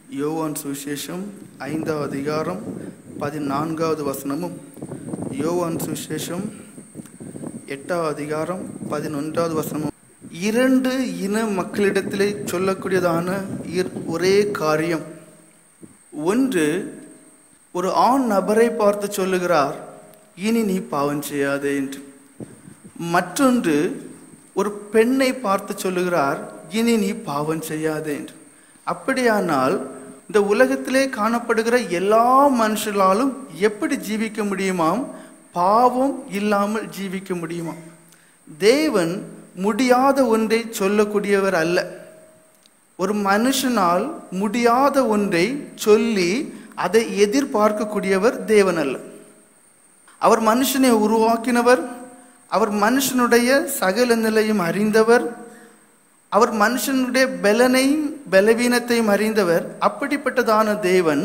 யோவான் சுவிசேஷம் ஐந்தாவது அதிகாரம் பதினான்காவது வசனமும் யோவான் சுவிசேஷம் எட்டாவது அதிகாரம் பதினொன்றாவது வசனமும் இரண்டு இன மக்களிடத்திலே சொல்லக்கூடியதான இர்- ஒரே காரியம் ஒன்று ஒரு ஆண் நபரை பார்த்து சொல்லுகிறார் இனி நீ பாவம் செய்யாதே என்று மற்றொன்று ஒரு பெண்ணை பார்த்து சொல்லுகிறார் இனி நீ பாவம் செய்யாதே என்று அப்படியானால் இந்த உலகத்திலே காணப்படுகிற எல்லா மனுஷர்களாலும் எப்படி ஜீவிக்க முடியுமாம் பாவம் இல்லாமல் ஜீவிக்க முடியுமா தேவன் முடியாத ஒன்றை சொல்லக்கூடியவர் அல்ல ஒரு மனுஷனால் முடியாத ஒன்றை சொல்லி அதை எதிர்பார்க்கக்கூடியவர் தேவன் அல்ல அவர் மனுஷனை உருவாக்கினவர் அவர் மனுஷனுடைய சகல நிலையும் அறிந்தவர் அவர் மனுஷனுடைய பலனையும் பலவீனத்தையும் அறிந்தவர் அப்படிப்பட்டதான தேவன்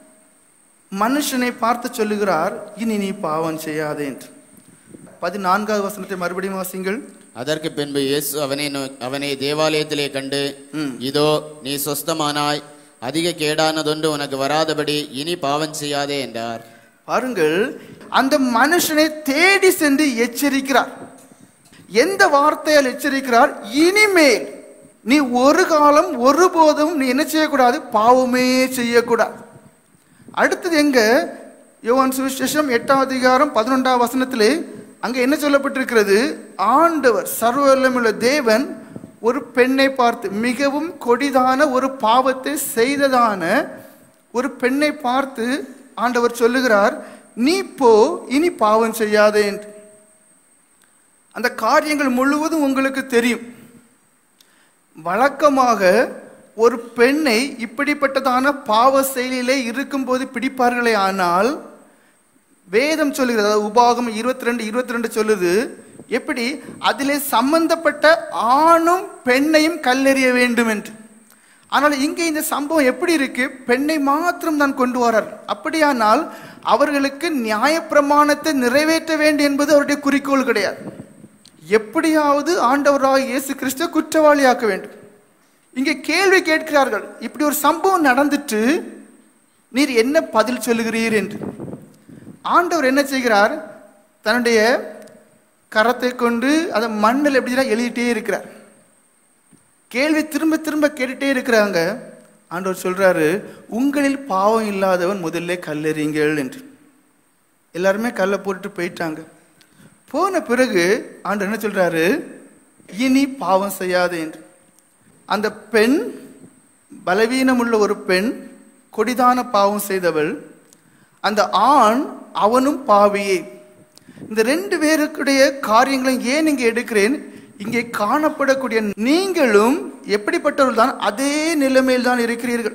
மனுஷனை பார்த்து சொல்லுகிறார் இனி நீ பாவம் செய்யாதே என்று பதினான்காவது வசனத்தை மறுபடியும் வாசிங்கள் அதற்கு பின்பு இயேசு அவனை நோ- அவனை தேவாலயத்திலே கண்டு ம். இதோ நீ சொஸ்தமானாய் அதிக கேடானதொன்று உனக்கு வராதபடி இனி பாவம் செய்யாதே என்றார் பாருங்கள் அந்த மனுஷனை தேடி சென்று எச்சரிக்கிறார் எந்த வார்த்தையால் எச்சரிக்கிறார் இனிமேல் நீ ஒரு காலம் ஒருபோதும் நீ என்ன செய்யக்கூடாது பாவமே செய்யக்கூடாது அடுத்தது எங்க யோவான் சுவிசேஷம் எட்டாம் அதிகாரம் பதினொன்றாம் வசனத்திலே அங்க என்ன சொல்லப்பட்டிருக்கிறது ஆண்டவர் சர்வவல்லமையுள்ள தேவன் ஒரு பெண்ணை பார்த்து மிகவும் கொடிதான ஒரு பாவத்தை செய்ததான ஒரு பெண்ணை பார்த்து ஆண்டவர் சொல்லுகிறார் நீ போ இனி பாவம் செய்யாதே என்று அந்த காரியங்கள் முழுவதும் உங்களுக்கு தெரியும் வழக்கமாக ஒரு பெண்ணை இப்படிப்பட்டதான பாவ செயலிலே இருக்கும்போது பிடிப்பார்களே ஆனால் வேதம் சொல்லுகிறது அதாவது உபாகம் இருபத்தி ரெண்டு இருபத்தி ரெண்டு சொல்லுது எப்படி அதிலே சம்பந்தப்பட்ட ஆணும் பெண்ணையும் கல்லெறிய வேண்டும் என்று ஆனால் இங்கே இந்த சம்பவம் எப்படி இருக்கு பெண்ணை மாத்திரம் தான் கொண்டு வரார் அப்படியானால் அவர்களுக்கு நியாயப்பிரமாணத்தை நிறைவேற்ற வேண்டும் என்பது அவருடைய குறிக்கோள் கிடையாது எப்படியாவது ஆண்டவராக இயேசு கிறிஸ்துவ குற்றவாளியாக்க வேண்டும் இங்கே கேள்வி கேட்கிறார்கள் இப்படி ஒரு சம்பவம் நடந்துட்டு நீர் என்ன பதில் சொல்லுகிறீர் என்று ஆண்டவர் என்ன செய்கிறார் தன்னுடைய கரத்தை கொண்டு அதை மண்ணில் எப்படி செய்றார்? எழுதிட்டே இருக்கிறார் கேள்வி திரும்ப திரும்ப கேட்டுட்டே இருக்கிறாங்க ஆண்டவர் சொல்றாரு உங்களில் பாவம் இல்லாதவன் முதல்ல கல்லெறிங்கள் என்று எல்லாருமே கல்லை போட்டுட்டு போயிட்டாங்க போன பிறகு ஆண்டவர் என்ன சொல்றாரு இனி பாவம் செய்யாதே என்று அந்த பெண் பலவீனமுள்ள ஒரு பெண் கொடிதான பாவம் செய்தவள் அந்த ஆண் அவனும் பாவியே இந்த ரெண்டு பேருக்குடைய காரியங்களை ஏன் இங்கே எடுக்கிறேன் இங்கே காணப்படக்கூடிய நீங்களும் எப்படிப்பட்டவர்கள் தான் அதே நிலைமையில் தான் இருக்கிறீர்கள்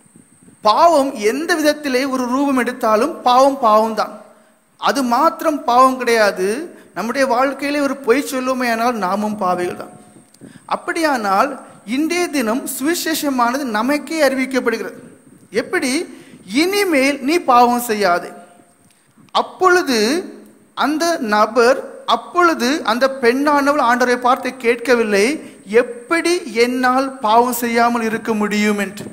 பாவம் எந்த விதத்திலே ஒரு ரூபம் எடுத்தாலும் பாவம் பாவம் தான் அது மாத்திரம் பாவம் கிடையாது நம்முடைய வாழ்க்கையிலே ஒரு பொய் சொல்லுமே ஆனால் நாமும் பாவிகள் தான் அப்படியானால் இன்றைய தினம் சுவிசேஷமானது நமக்கே அறிவிக்கப்படுகிறது எப்படி இனிமேல் நீ பாவம் செய்யாதே அப்பொழுது அந்த நபர் அப்பொழுது அந்த பெண்ணானவள் ஆண்டவரை பார்த்து கேட்கவில்லை எப்படி என்னால் பாவம் செய்யாமல் இருக்க முடியும் என்று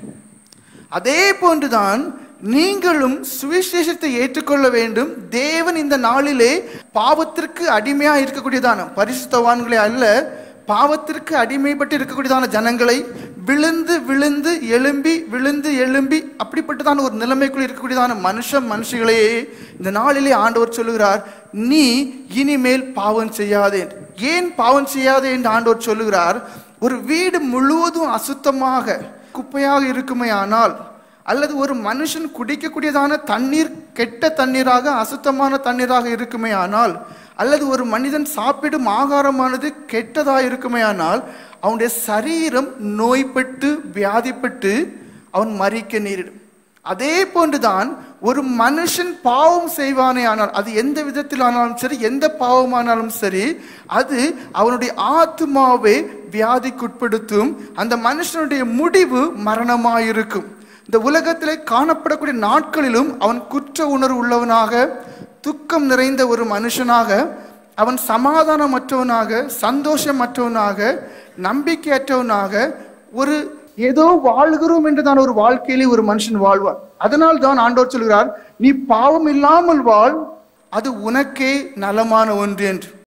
அதே போன்றுதான் நீங்களும் சுவிசேஷத்தை ஏற்றுக்கொள்ள வேண்டும் தேவன் இந்த நாளிலே பாவத்திற்கு அடிமையா இருக்கக்கூடியதான பரிசுத்தவான்களே அல்ல பாவத்திற்கு அடிமைப்பட்டு இருக்கக்கூடியதான ஜனங்களை விழுந்து விழுந்து எழும்பி விழுந்து எழும்பி அப்படிப்பட்டதான ஒரு நிலைமைக்குள் இருக்கக்கூடியதான மனுஷ மனுஷிகளையே இந்த நாளிலே ஆண்டவர் சொல்லுகிறார் நீ இனிமேல் பாவம் செய்யாதே என்று. ஏன் பாவம் செய்யாதே என்று ஆண்டவர் சொல்லுகிறார் ஒரு வீடு முழுவதும் அசுத்தமாக குப்பையாக இருக்குமே ஆனால் அல்லது ஒரு மனுஷன் குடிக்கக்கூடியதான தண்ணீர் கெட்ட தண்ணீராக அசுத்தமான தண்ணீராக இருக்குமே ஆனால் அல்லது ஒரு மனிதன் சாப்பிடும் ஆகாரமானது கெட்டதாக இருக்குமே ஆனால் அவனுடைய சரீரம் நோய்பட்டு வியாதிப்பட்டு அவன் மறிக்க நேரிடும் அதே போன்றுதான் ஒரு மனுஷன் பாவம் செய்வானே ஆனால் அது எந்த விதத்தில் ஆனாலும் சரி எந்த பாவமானாலும் சரி அது அவனுடைய ஆத்மாவை வியாதிக்குட்படுத்தும் அந்த மனுஷனுடைய முடிவு மரணமாயிருக்கும் இந்த உலகத்திலே காணப்படக்கூடிய நாட்களிலும் அவன் குற்ற உணர்வு உள்ளவனாக துக்கம் நிறைந்த ஒரு மனுஷனாக அவன் சமாதானமற்றவனாக சந்தோஷமற்றவனாக நம்பிக்கையற்றவனாக ஒரு ஏதோ வாழ்கிறோம் என்றுதான் ஒரு வாழ்க்கையிலே ஒரு மனுஷன் வாழ்வார் அதனால் தான் ஆண்டவர் சொல்கிறார் நீ பாவம் இல்லாமல் வாழ் அது உனக்கே நலமான ஒன்று என்று